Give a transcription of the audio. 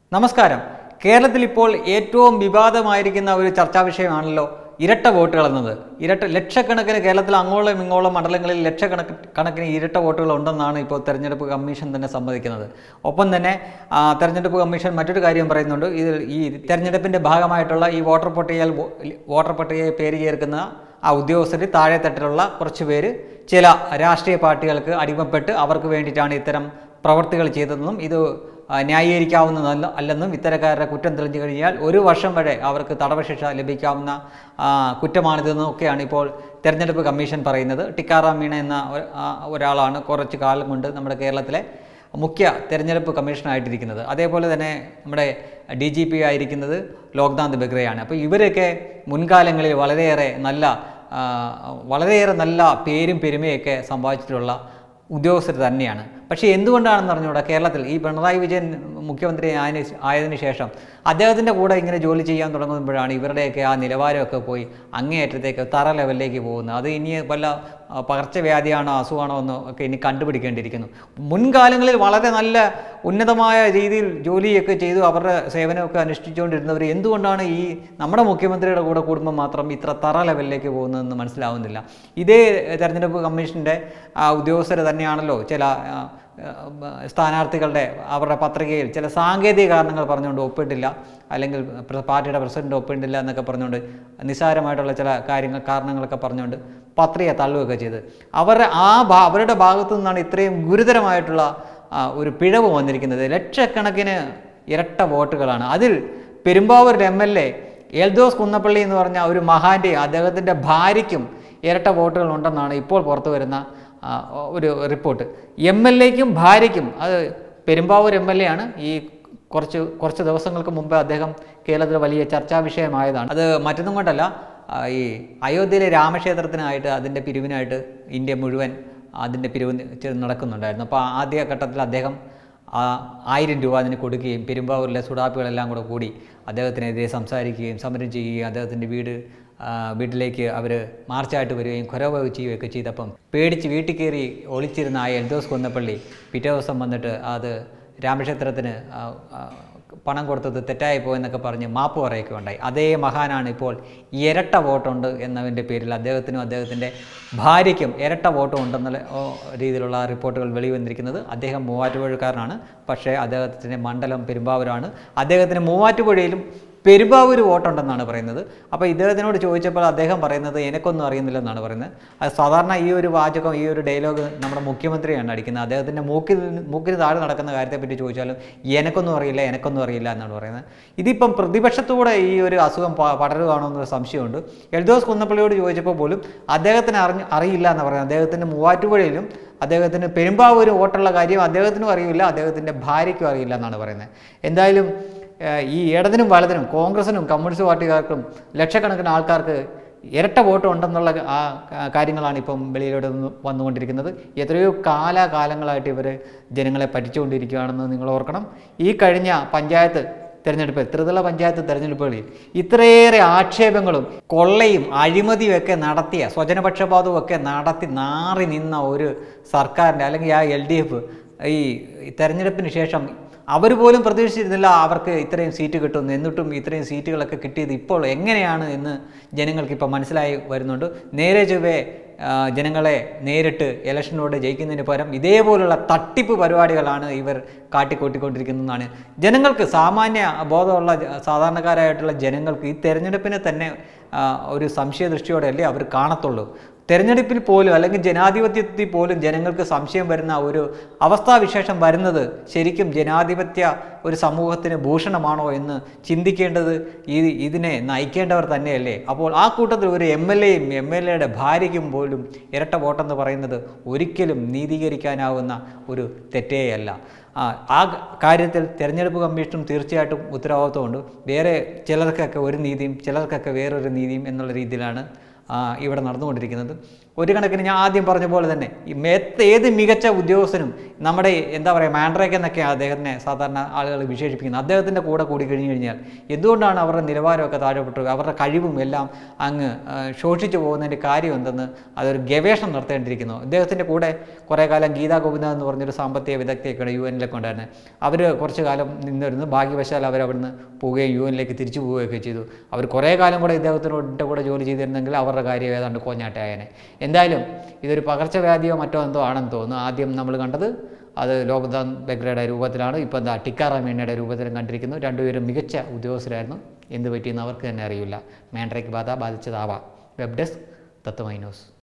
നമസ്കാരം കേരളത്തിൽ ഇപ്പോൾ ഏറ്റവും വിവാദമായിരിക്കുന്ന ഒരു ചർച്ചാ വിഷയമാണല്ലോ ഇരട്ട വോട്ടുകൾ എന്നത് ഇരട്ട ലക്ഷക്കണക്കിന് കേരളത്തിൽ അങ്ങോളം ഇങ്ങോളം മണ്ഡലങ്ങളിൽ ലക്ഷക്കണക്ക് കണക്കിന് ഇരട്ട വോട്ടുകൾ ഉണ്ടെന്നാണ് ഇപ്പോൾ തെരഞ്ഞെടുപ്പ് കമ്മീഷൻ തന്നെ സമ്മതിക്കുന്നത് ഒപ്പം തന്നെ ആ, തെരഞ്ഞെടുപ്പ് കമ്മീഷൻ മറ്റൊരു കാര്യം പറയുന്നുണ്ട് ഇതിൽ ഈ തെരഞ്ഞെടുപ്പിൻ്റെ ഭാഗമായിട്ടുള്ള ഈ വോട്ടർ പട്ടികയിൽ വോ- വോട്ടർ പട്ടികയിൽ പേര് ചേർക്കുന്ന ആ ഉദ്യോഗസ്ഥർ താഴെത്തട്ടിലുള്ള കുറച്ച് പേര് ചില രാഷ്ട്രീയ പാർട്ടികൾക്ക് അടിമപ്പെട്ട് അവർക്ക് വേണ്ടിയിട്ടാണ് ഇത്തരം പ്രവർത്തികൾ ചെയ്തതെന്നും ഇത് ആ, ന്യായീകരിക്കാവുന്നതല്ല അല്ലെന്നും ഇത്തരക്കാരുടെ കുറ്റം തെളിഞ്ഞു കഴിഞ്ഞാൽ ഒരു വർഷം വരെ അവർക്ക് തടവശിക്ഷ ലഭിക്കാവുന്ന ആ, കുറ്റമാണിതെന്നും ഒക്കെയാണ് ഇപ്പോൾ തെരഞ്ഞെടുപ്പ് കമ്മീഷൻ പറയുന്നത് ടിക്കാറാം മീണ എന്ന ഒ- ആ, ഒരാളാണ് കുറച്ച് കാലം കൊണ്ട് നമ്മുടെ കേരളത്തിലെ മുഖ്യ തെരഞ്ഞെടുപ്പ് കമ്മീഷനായിട്ടിരിക്കുന്നത് അതേപോലെ തന്നെ നമ്മുടെ ഡി ജി പി ആയിരിക്കുന്നത് ലോക്നാഥ് ബെഹ്റയാണ് അപ്പോൾ ഇവരൊക്കെ മുൻകാലങ്ങളിൽ വളരെയേറെ നല്ല ആ, വളരെയേറെ നല്ല പേരും പെരുമയൊക്കെ സമ്പാദിച്ചിട്ടുള്ള ഉദ്യോഗസ്ഥർ തന്നെയാണ് പക്ഷേ എന്തുകൊണ്ടാണെന്ന് അറിഞ്ഞുകൂടാ കേരളത്തിൽ ഈ പിണറായി വിജയൻ മുഖ്യമന്ത്രി ആയതിന് ആയതിനു ശേഷം അദ്ദേഹത്തിൻ്റെ കൂടെ ഇങ്ങനെ ജോലി ചെയ്യാൻ തുടങ്ങുമ്പോഴാണ് ഇവരുടെയൊക്കെ ആ നിലവാരമൊക്കെ പോയി അങ്ങേയറ്റത്തേക്ക് തറ ലെവലിലേക്ക് പോകുന്നത് അത് ഇനി വല്ല ആ, പകർച്ചവ്യാധിയാണോ അസുഖമാണോ എന്നോ ഒക്കെ ഇനി കണ്ടുപിടിക്കേണ്ടിയിരിക്കുന്നു മുൻകാലങ്ങളിൽ വളരെ നല്ല ഉന്നതമായ രീതിയിൽ ജോലിയൊക്കെ ചെയ്തു അവരുടെ സേവനമൊക്കെ അനുഷ്ഠിച്ചുകൊണ്ടിരുന്നവർ എന്തുകൊണ്ടാണ് ഈ നമ്മുടെ മുഖ്യമന്ത്രിയുടെ കൂടെ കുടുംബം മാത്രം ഇത്ര തറ ലെവലിലേക്ക് പോകുന്നതെന്ന് മനസ്സിലാവുന്നില്ല ഇതേ തെരഞ്ഞെടുപ്പ് കമ്മീഷന്റെ ആ, ഉദ്യോഗസ്ഥർ തന്നെയാണല്ലോ ചില ആ, ആ, സ്ഥാനാർത്ഥികളുടെ അവരുടെ പത്രികയിൽ ചില സാങ്കേതിക കാരണങ്ങൾ പറഞ്ഞുകൊണ്ട് ഒപ്പിട്ടില്ല അല്ലെങ്കിൽ പ്ര- പാർട്ടിയുടെ പ്രസിഡന്റ് ഒപ്പിട്ടില്ല എന്നൊക്കെ പറഞ്ഞുകൊണ്ട് നിസ്സാരമായിട്ടുള്ള ചില കാര്യങ്ങൾ കാരണങ്ങളൊക്കെ പറഞ്ഞുകൊണ്ട് പത്രിക തള്ളുകയൊക്കെ ചെയ്ത് അവരുടെ ആ ഭാ അവരുടെ ഭാഗത്തു നിന്നാണ് ഇത്രയും ഗുരുതരമായിട്ടുള്ള ആ, ഒരു പിഴവ് വന്നിരിക്കുന്നത് ലക്ഷക്കണക്കിന് ഇരട്ട വോട്ടുകളാണ് അതിൽ Perumbavoor M L A Eldhose Kunnappilly എന്ന് പറഞ്ഞ ഒരു മഹാന്റെ അദ്ദേഹത്തിൻ്റെ ഭാര്യയ്ക്കും ഇരട്ട വോട്ടുകൾ ഉണ്ടെന്നാണ് ഇപ്പോൾ പുറത്തു വരുന്ന ആ, ഒരു റിപ്പോർട്ട് എം എൽ എക്കും ഭാര്യയ്ക്കും അത് പെരുമ്പാവൂർ എം എൽ എ ആണ് ഈ കുറച്ച് കുറച്ച് ദിവസങ്ങൾക്ക് മുമ്പ് അദ്ദേഹം കേരളത്തിൽ വലിയ ചർച്ചാ വിഷയമായതാണ് അത് മറ്റൊന്നും കൊണ്ടല്ല ആ, ഈ അയോധ്യയിലെ രാമക്ഷേത്രത്തിനായിട്ട് അതിൻ്റെ പിരിവിനായിട്ട് ഇന്ത്യ മുഴുവൻ അതിൻ്റെ പിരിവ് ചെ- നടക്കുന്നുണ്ടായിരുന്നു അപ്പോൾ ആദ്യ ഘട്ടത്തിൽ അദ്ദേഹം ആ ആയിരം രൂപ അതിന് കൊടുക്കുകയും പെരുമ്പാവൂരിലെ സുഡാപ്പികളെല്ലാം കൂടെ കൂടി അദ്ദേഹത്തിനെതിരെ സംസാരിക്കുകയും സമരം ചെയ്യുകയും അദ്ദേഹത്തിൻ്റെ വീട് ആ, വീട്ടിലേക്ക് അവർ മാർച്ചായിട്ട് വരികയും കുരവ് ചെയ്യുകയൊക്കെ ചെയ്തപ്പം പേടിച്ച് വീട്ടിൽ കയറി ഒളിച്ചിരുന്ന ആ എൽദോസ് കൊന്നപ്പള്ളി പിറ്റേ ദിവസം വന്നിട്ട് അത് രാമക്ഷേത്രത്തിന് ആ, ആ, പണം കൊടുത്തത് തെറ്റായി പോയെന്നൊക്കെ പറഞ്ഞ് മാപ്പ് പറയുകയൊക്കെ ഉണ്ടായി അതേ മഹാനാണ് ഇപ്പോൾ ഇരട്ട വോട്ടുണ്ട് എന്നതിൻ്റെ പേരിൽ അദ്ദേഹത്തിനും അദ്ദേഹത്തിൻ്റെ ഭാര്യയ്ക്കും ഇരട്ട വോട്ടും ഉണ്ടെന്നുള്ള ഓ, രീതിയിലുള്ള റിപ്പോർട്ടുകൾ വെളിവന്നിരിക്കുന്നത് അദ്ദേഹം മൂവാറ്റുപുഴക്കാരനാണ് പക്ഷേ അദ്ദേഹത്തിൻ്റെ മണ്ഡലം പെരുമ്പാവൂരാണ് അദ്ദേഹത്തിന് മൂവാറ്റുപുഴയിലും പെരുമ്പാവൂർ വോട്ടുണ്ടെന്നാണ് പറയുന്നത് അപ്പോൾ ഇദ്ദേഹത്തിനോട് ചോദിച്ചപ്പോൾ അദ്ദേഹം പറയുന്നത് എനക്കൊന്നും അറിയുന്നില്ലെന്നാണ് പറയുന്നത് അത് സാധാരണ ഈ ഒരു വാചകം ഈ ഒരു ഡയലോഗ് നമ്മുടെ മുഖ്യമന്ത്രിയാണ് അടിക്കുന്നത് അദ്ദേഹത്തിൻ്റെ മൂക്കിൽ മൂക്കിന് താഴെ നടക്കുന്ന കാര്യത്തെപ്പറ്റി ചോദിച്ചാലും എനക്കൊന്നും അറിയില്ല എനക്കൊന്നും അറിയില്ല എന്നാണ് പറയുന്നത് ഇതിപ്പം പ്രതിപക്ഷത്തൂടെ ഈ ഒരു അസുഖം പ- പടരുകയാണോ എന്നൊരു സംശയമുണ്ട് എൽദോസ് കുന്നപ്പള്ളിയോട് ചോദിച്ചപ്പോൾ പോലും അദ്ദേഹത്തിന് അറിഞ്ഞ് അറിയില്ല എന്ന് പറയുന്നത് അദ്ദേഹത്തിൻ്റെ മൂവാറ്റുപുഴയിലും അദ്ദേഹത്തിന് പെരുമ്പാവൂരും വോട്ടുള്ള കാര്യം അദ്ദേഹത്തിനും അറിയില്ല അദ്ദേഹത്തിൻ്റെ ഭാര്യയ്ക്കും അറിയില്ല എന്നാണ് പറയുന്നത് എന്തായാലും ഏഹ് ഈ ഇടതിനും വലതിനും കോൺഗ്രസിനും കമ്മ്യൂണിസ്റ്റ് പാർട്ടിക്കാർക്കും ലക്ഷക്കണക്കിന് ആൾക്കാർക്ക് ഇരട്ട വോട്ട് ഉണ്ടെന്നുള്ള ആ ആ കാര്യങ്ങളാണ് ഇപ്പം വെളിയിലോട്ട് വന്ന് വന്നുകൊണ്ടിരിക്കുന്നത് എത്രയോ കാലാകാലങ്ങളായിട്ട് ഇവർ ജനങ്ങളെ പറ്റിച്ചുകൊണ്ടിരിക്കുകയാണെന്ന് നിങ്ങൾ ഓർക്കണം ഈ കഴിഞ്ഞ പഞ്ചായത്ത് തെരഞ്ഞെടുപ്പ് ത്രിതല പഞ്ചായത്ത് തെരഞ്ഞെടുപ്പുകളിൽ ഇത്രയേറെ ആക്ഷേപങ്ങളും കൊള്ളയും അഴിമതിയും ഒക്കെ നടത്തിയ സ്വജനപക്ഷപാതവും ഒക്കെ നടത്തി നാറി നിന്ന ഒരു സർക്കാരിൻ്റെ അല്ലെങ്കിൽ ആ എൽ ഡി എഫ് ഈ ഈ തെരഞ്ഞെടുപ്പിന് ശേഷം അവർ പോലും പ്രതീക്ഷിച്ചിരുന്നില്ല അവർക്ക് ഇത്രയും സീറ്റ് കിട്ടുമെന്ന് എന്നിട്ടും ഇത്രയും സീറ്റുകളൊക്കെ കിട്ടിയത് ഇപ്പോൾ എങ്ങനെയാണ് എന്ന് ജനങ്ങൾക്ക് ഇപ്പോൾ മനസ്സിലായി വരുന്നുണ്ട് നേരെ ചൊവ്വേ ആ, ജനങ്ങളെ നേരിട്ട് ഇലക്ഷനിലൂടെ ജയിക്കുന്നതിന് പകരം ഇതേപോലുള്ള തട്ടിപ്പ് പരിപാടികളാണ് ഇവർ കാട്ടിക്കൂട്ടിക്കൊണ്ടിരിക്കുന്നതെന്നാണ് ജനങ്ങൾക്ക് സാമാന്യ ബോധമുള്ള ജ- സാധാരണക്കാരായിട്ടുള്ള ജനങ്ങൾക്ക് ഈ തെരഞ്ഞെടുപ്പിനെ തന്നെ ആ, ഒരു സംശയദൃഷ്ടിയോടെയല്ലേ അവർ കാണത്തുള്ളൂ തെരഞ്ഞെടുപ്പിൽ പോലും അല്ലെങ്കിൽ ജനാധിപത്യത്തിൽ പോലും ജനങ്ങൾക്ക് സംശയം വരുന്ന ഒരു അവസ്ഥാവിശേഷം വരുന്നത് ശരിക്കും ജനാധിപത്യ ഒരു സമൂഹത്തിന് ഭൂഷണമാണോ എന്ന് ചിന്തിക്കേണ്ടത് ഈ ഇതിനെ നയിക്കേണ്ടവർ തന്നെയല്ലേ അപ്പോൾ ആ കൂട്ടത്തിൽ ഒരു എം എൽ എയും എം എൽ എയുടെ ഭാര്യയ്ക്കും പോലും ഇരട്ട വോട്ടെന്ന് പറയുന്നത് ഒരിക്കലും നീതീകരിക്കാനാവുന്ന ഒരു തെറ്റേയല്ല ആ ആ കാര്യത്തിൽ തെരഞ്ഞെടുപ്പ് കമ്മീഷനും തീർച്ചയായിട്ടും ഉത്തരവാദിത്വമുണ്ട് വേറെ ചിലർക്കൊക്കെ ഒരു നീതിയും ചിലർക്കൊക്കെ വേറൊരു നീതിയും എന്നുള്ള രീതിയിലാണ് ആ, ഇവിടെ നടന്നുകൊണ്ടിരിക്കുന്നത് ഒരു കണക്കിന് ഞാൻ ആദ്യം പറഞ്ഞ പോലെ തന്നെ ഈ മേത്ത് ഏത് മികച്ച ഉദ്യോഗസ്ഥനും നമ്മുടെ എന്താ പറയുക മാൻഡ്രേക്ക് എന്നൊക്കെയാണ് അദ്ദേഹത്തിനെ സാധാരണ ആളുകൾ വിശേഷിപ്പിക്കുന്നത് അദ്ദേഹത്തിൻ്റെ കൂടെ കൂടി കഴിഞ്ഞു കഴിഞ്ഞാൽ എന്തുകൊണ്ടാണ് അവരുടെ നിലവാരമൊക്കെ താഴെപ്പെട്ടു അവരുടെ കഴിവും എല്ലാം അങ്ങ് ആ, ശോഷിച്ചു പോകുന്നതിൻ്റെ കാര്യം എന്തെന്ന് അതൊരു ഗവേഷണം നടത്തേണ്ടിയിരിക്കുന്നു അദ്ദേഹത്തിൻ്റെ കൂടെ കുറേ കാലം ഗീതാ ഗോപിനാഥ് എന്ന് പറഞ്ഞൊരു സാമ്പത്തിക വിദഗ്ധയൊക്കെ യു എനിലൊക്കെ ഉണ്ടായിരുന്നു അവർ കുറച്ച് കാലം നിന്നിരുന്നു ഭാഗ്യവശാൽ അവർ അവിടുന്ന് പോവുകയും യു എനിലേക്ക് തിരിച്ചു പോവുകയൊക്കെ ചെയ്തു അവർ കുറേ കാലം കൂടെ ഇദ്ദേഹത്തിനോട് കൂടെ ജോലി ചെയ്തിരുന്നെങ്കിൽ അവരുടെ കാര്യം ഏതാണ്ട് കോഞ്ഞാട്ടയായനെ എന്തായാലും ഇതൊരു പകർച്ചവ്യാധിയോ മറ്റോ എന്തോ ആണെന്ന് തോന്നുന്നു ആദ്യം നമ്മൾ കണ്ടത് അത് ലോകദാൻ ബെഗ്രയുടെ രൂപത്തിലാണ് ഇപ്പോൾ എന്താ ടിക്കാറാമേണയുടെ രൂപത്തിലും കണ്ടിരിക്കുന്നു രണ്ടുപേരും മികച്ച ഉദ്യോഗസ്ഥരായിരുന്നു എന്ത് പറ്റിയെന്ന് അവർക്ക് തന്നെ അറിയില്ല മാൻഡ്രയ്ക്ക് ബാധ ബാധിച്ചതാവാം വെബ് ഡെസ്ക് തത്വമൈ ന്യൂസ്